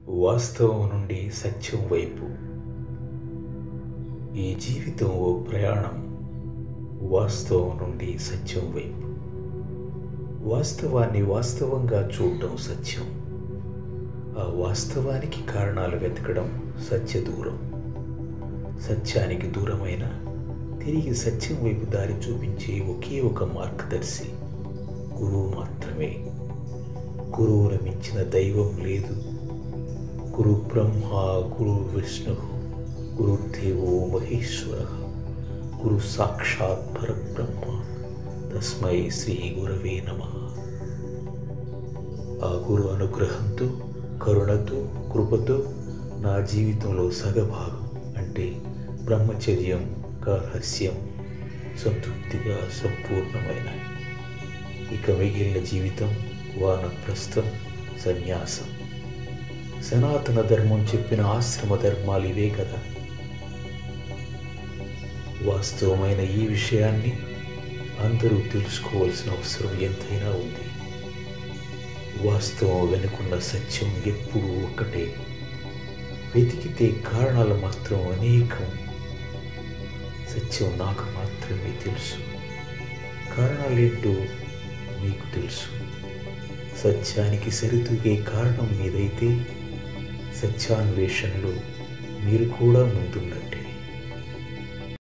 వాస్తవం నుండి సత్యం వైపు ఈ జీవితం ఓ ప్రయాణం వాస్తవం నుండి సత్యం వైపు వాస్తవాన్ని వాస్తవంగా చూడడం సత్యం ఆ వాస్తవానికి కారణాలు వెతకడం సత్య దూరం సత్యానికి దూరమైన తిరిగి సత్యం వైపు దారి చూపించే ఒకే ఒక మార్గదర్శి గురువు మాత్రమే గురువును మించిన దైవం లేదు గురు బ్రహ్మ గురు విష్ణు గురుదేవో మహేశ్వర గురు సాక్షాత్ పరబ్రహ్మ తస్మై శ్రీ గురవే నమ ఆ గురు అనుగ్రహంతో కరుణతో కృపతో నా జీవితంలో సగభాగం అంటే బ్రహ్మచర్యం గార్హస్యం సంతృప్తిగా సంపూర్ణమైన ఇక మిగిలిన జీవితం వానప్రస్థం సన్యాసం సనాతన ధర్మం చెప్పిన ఆశ్రమ ధర్మాలు ఇవే కదా వాస్తవమైన ఈ విషయాన్ని అందరూ తెలుసుకోవాల్సిన అవసరం ఎంతైనా ఉంది వాస్తవం వెనుకున్న సత్యం ఎప్పుడూ ఒక్కటే వెతికితే కారణాలు మాత్రం అనేకం సత్యం నాకు మాత్రమే తెలుసు కారణాలేంటో మీకు తెలుసు సత్యానికి సరితూగే కారణం మీదైతే సత్యాన్వేషణలో మీరు కూడా ముందున్నారు